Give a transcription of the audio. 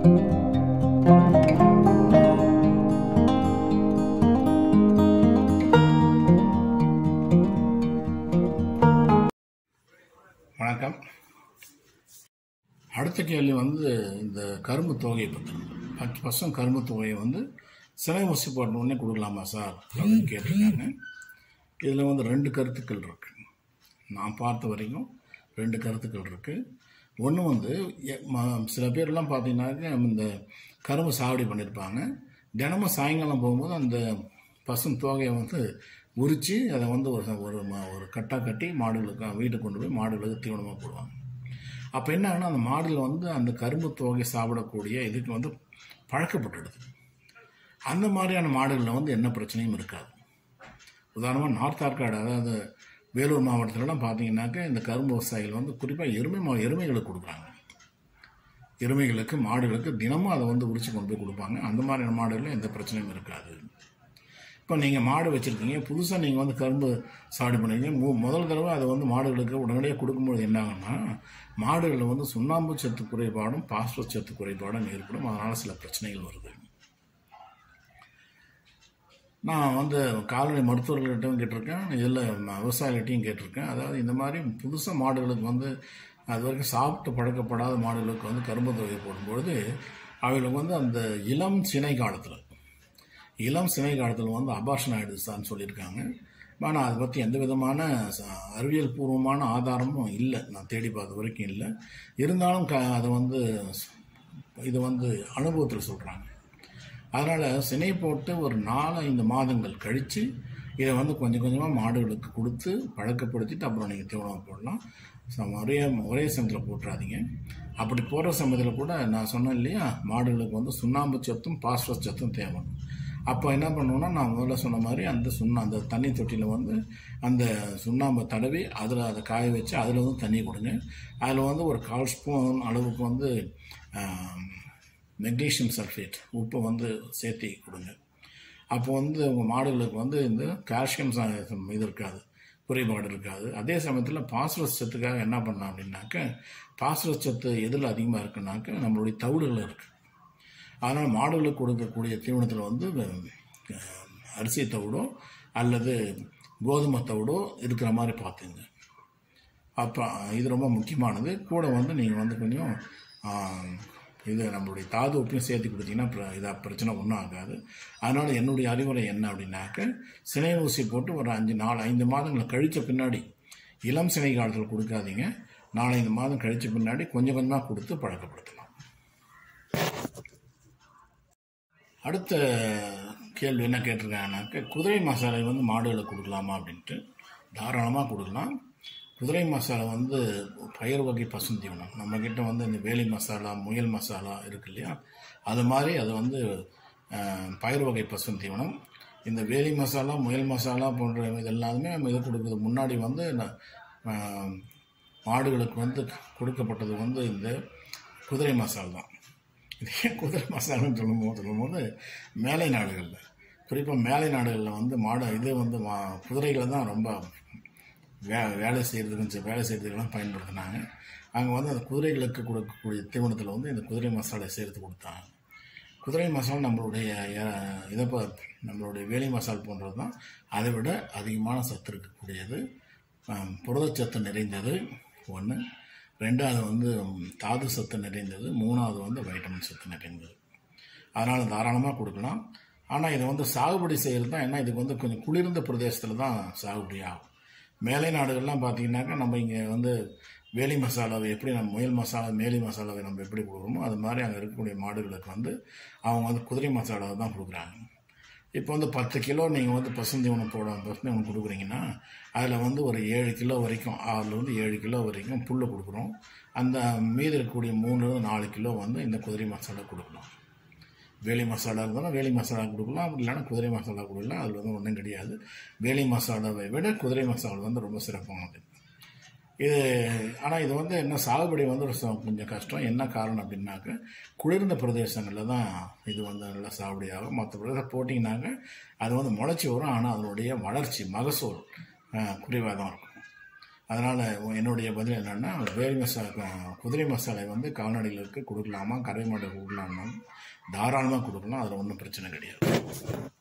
வணக்கம் அடுத்த கேள்வி வந்து இந்த கரும்பு தொகையை பற்றி பத்து பர்சன்ட் கரும்பு தொகையை வந்து சினை ஊசி போட்ட உடனே கொடுக்கலாமா சார் அப்படின்னு கேட்டிருக்காங்க இதில் வந்து ரெண்டு கருத்துக்கள் இருக்கு நான் பார்த்த வரைக்கும் ரெண்டு கருத்துக்கள் இருக்கு ஒன்று வந்து எ- ம- சில பேர்லாம் பார்த்தீங்கன்னாக்க இந்த கரும்பு சாவடி பண்ணியிருப்பாங்க தினமும் சாயங்காலம் போகும்போது அந்த பசும் தோகையை வந்து உரித்து அதை வந்து ஒரு ஒரு ம- ஒரு கட்டாக கட்டி மாடுகளுக்கு வீட்டுக்கு கொண்டு போய் மாடுகளுக்கு தீவனமாக போடுவாங்க அப்போ என்ன ஆகுனா அந்த மாடுகள் வந்து அந்த கரும்பு தோகை சாப்பிடக்கூடிய இதுக்கு வந்து பழக்கப்பட்டுடுது அந்த மாதிரியான மாடுகளில் வந்து எந்த பிரச்சனையும் இருக்காது உதாரணமாக நார்த் ஆர்காடு அதாவது வேலூர் மாவட்டத்திலலாம் பார்த்தீங்கன்னாக்கா இந்த கரும்பு விவசாயிகள் வந்து குறிப்பாக எருமை மா எருமைகளுக்கு கொடுக்குறாங்க எருமைகளுக்கு மாடுகளுக்கு தினமும் அதை வந்து உரிச்சு கொண்டு போய் கொடுப்பாங்க அந்த மாதிரியான மாடுகளில் எந்த பிரச்சனையும் இருக்காது இப்போ நீங்கள் மாடு வச்சுருக்கீங்க புதுசாக நீங்கள் வந்து கரும்பு சாடி பண்ணுறீங்க மு முதல் தடவை அதை வந்து மாடுகளுக்கு உடனடியாக கொடுக்கும்போது என்ன ஆகும்னா மாடுகளில் வந்து சுண்ணாம்பு சத்து குறைபாடும் பாஸ்பரஸ் சத்து குறைபாடும் ஏற்படும் அதனால் சில பிரச்சனைகள் வருது நான் வந்து கால்நடை மருத்துவர்கள்கிட்டையும் கேட்டிருக்கேன் இதில் விவசாயிகிட்டையும் கேட்டிருக்கேன் அதாவது இந்த மாதிரி புதுசாக மாடுகளுக்கு வந்து அது வரைக்கும் சாப்பிட்டு பழக்கப்படாத மாடுகளுக்கு வந்து கரும்பு தொகை போடும்பொழுது அவங்களுக்கு வந்து அந்த இளம் சினை காலத்தில் இளம் சினை காலத்தில் வந்து அபார்ஷன் ஆகிடுச்சான்னு சொல்லியிருக்காங்க ஆனால் அதை பற்றி எந்த விதமான ச- அறிவியல் பூர்வமான ஆதாரமும் இல்லை நான் தேடி பார்த்த வரைக்கும் இல்லை இருந்தாலும் க அதை வந்து இது வந்து அனுபவத்தில் சொல்கிறாங்க அதனால் சினை போட்டு ஒரு நாலு ஐந்து மாதங்கள் கழித்து இதை வந்து கொஞ்சம் கொஞ்சமாக மாடுகளுக்கு கொடுத்து பழக்கப்படுத்திட்டு அப்புறம் நீங்கள் தீவனம் போடலாம் ச- ஒரே ஒரே சமயத்தில் போட்டுறாதீங்க அப்படி போடுற சமயத்தில் கூட நான் சொன்னேன் இல்லையா மாடுகளுக்கு வந்து சுண்ணாம்பு சத்தும் பாஸ்பரஸ் சத்தும் தேவை அப்போ என்ன பண்ணுவோம்னா நான் முதல்ல சொன்ன மாதிரி அந்த சுண்ணா அந்த தண்ணி தொட்டியில் வந்து அந்த சுண்ணாம்பை தடவி அதில் அதை காய வச்சு அதில் வந்து தண்ணி கொடுங்க அதில் வந்து ஒரு கால் ஸ்பூன் அளவுக்கு வந்து மெக்னீஷியம் சல்ஃபேட் உப்பை வந்து சேர்த்தி கொடுங்க அப்போ வந்து உங்கள் மாடுகளுக்கு வந்து இந்த கால்சியம் ச- இது இருக்காது குறைபாடு இருக்காது அதே சமயத்தில் பாஸ்பரஸ் சத்துக்காக என்ன பண்ணலாம் அப்படின்னாக்க பாஸ்பரஸ் சத்து எதில் அதிகமாக இருக்குன்னாக்க நம்மளுடைய தவிடுகள் இருக்குது அதனால் மாடுகளுக்கு கொடுக்கக்கூடிய தீவனத்தில் வந்து அஹ், அரிசி தவிடோ அல்லது கோதுமை தவிடோ இருக்கிற மாதிரி பார்த்துங்க அப்போ இது ரொம்ப முக்கியமானது கூட வந்து நீங்கள் வந்து கொஞ்சம் ஆஹ், இது நம்மளுடைய தாது உப்பையும் சேர்த்து கொடுத்தீங்கன்னா பிர- இதா பிரச்சனை ஒன்றும் ஆகாது அதனால் என்னுடைய அறிவுரை என்ன அப்படின்னாக்க சினை ஊசி போட்டு ஒரு அஞ்சு நாலு ஐந்து மாதங்கள் கழித்த பின்னாடி இளம் சினை காலத்தில் கொடுக்காதீங்க நாலஞ்சு மாதம் கழித்த பின்னாடி கொஞ்சம் கொஞ்சமாக கொடுத்து பழக்கப்படுத்தலாம் அடுத்த கேள்வி என்ன கேட்டிருக்காங்கனாக்க குதிரை மசாலை வந்து மாடுகளுக்கு கொடுக்கலாமா அப்படின்ட்டு தாராளமாக கொடுக்கலாம் குதிரை மசாலா வந்து பயிர் வகை பசுந்தீவனம் நம்மக்கிட்ட வந்து இந்த வேலி மசாலா முயல் மசாலா இருக்கு இல்லையா அது மாதிரி அது வந்து அஹ், பயிர் வகை பசுந்தீவனம் இந்த வேலி மசாலா முயல் மசாலா போன்ற இது எல்லாமே நம்ம இது கொடுக்குறது முன்னாடி வந்து ந- அஹ், மாடுகளுக்கு வந்து கொடுக்கப்பட்டது வந்து இந்த குதிரை மசால் தான் இது ஏன் குதிரை மசாலான்னு சொல்லும்போது சொல்லும்போது மேலை நாடுகளில் குறிப்பாக மேலை நாடுகளில் வந்து மாடு இது வந்து மா குதிரைகளை தான் ரொம்ப வே வேலை செய்கிறதுக்கு சரி, வேலை செய்கிறதுக்கெல்லாம் பயன்படுத்தினாங்க அங்கே வந்து அந்த குதிரைகளுக்கு கொடுக்கக்கூடிய தீவனத்தில் வந்து இந்த குதிரை மசாலா சேர்த்து கொடுத்தாங்க குதிரை மசாலா நம்மளுடைய அஹ், இதை ப நம்மளுடைய வேலி மசால் போன்றது தான் அதை விட அதிகமான சத்து இருக்கக்கூடியது அஹ், புரதச்சத்து நிறைந்தது ஒன்று ரெண்டாவது வந்து ம், தாது சத்து நிறைந்தது மூணாவது வந்து வைட்டமின் சத்து நிறைந்தது அதனால் தாராளமாக கொடுக்கலாம் ஆனால் இதை வந்து சாகுபடி செய்கிறது தான் ஏன்னா இதுக்கு வந்து கொஞ்சம் குளிர்ந்த பிரதேசத்தில் தான் சாகுபடி ஆகும் மேலை நாடுகள்லாம் பார்த்தீங்கன்னாக்கா நம்ம இங்கே வந்து வேலி மசாலாவை எப்படி நம்ம முயல் மசாலா மேலி மசாலாவை நம்ம எப்படி கொடுக்குறோமோ அது மாதிரி அங்கே இருக்கக்கூடிய மாடுகளுக்கு வந்து அவங்க வந்து குதிரை மசாலாவை தான் கொடுக்குறாங்க இப்போ வந்து பத்து கிலோ நீங்கள் வந்து பசுந்தீவனம் போட பசுந்தீவனம் கொடுக்குறீங்கன்னா அதில் வந்து ஒரு ஏழு கிலோ வரைக்கும் ஆறுலேருந்து ஏழு கிலோ வரைக்கும் புல் கொடுக்குறோம் அந்த மீதி இருக்கக்கூடிய மூணுலேருந்து நாலு கிலோ வந்து இந்த குதிரை மசாலா கொடுக்கலாம் வேலி மசாலா இருந்தாலும் வேலி மசாலா கொடுக்கலாம் அப்படி இல்லைன்னா குதிரை மசாலா கொடுக்கலாம் அதில் வந்து ஒன்றும் கிடையாது வேலி மசாலாவை விட குதிரை மசாலா வந்து ரொம்ப சிறப்பானது இது ஆனால் இது வந்து என்ன சாகுபடி வந்து ஒரு ச- கொஞ்சம் கஷ்டம் என்ன காரணம் அப்படின்னாக்க குளிர்ந்த பிரதேசங்களில் தான் இது வந்து நல்லா சாகுபடி ஆகும் மற்ற பிரதேசம் போட்டிங்கனாக்க அது வந்து முளைச்சி வரும் ஆனால் அதனுடைய வளர்ச்சி மகசூல் குறைவாக தான் இருக்கும் அதனால் என்னுடைய பதில் என்னென்னா வேலி மசாலா குதிரை மசாலை வந்து கால்நடைகளுக்கு கொடுக்கலாமா கறவை மாடு கொடுக்கலாமா தாராளமாக கொடுக்கலாம் அதில் ஒன்றும் பிரச்சனை கிடையாது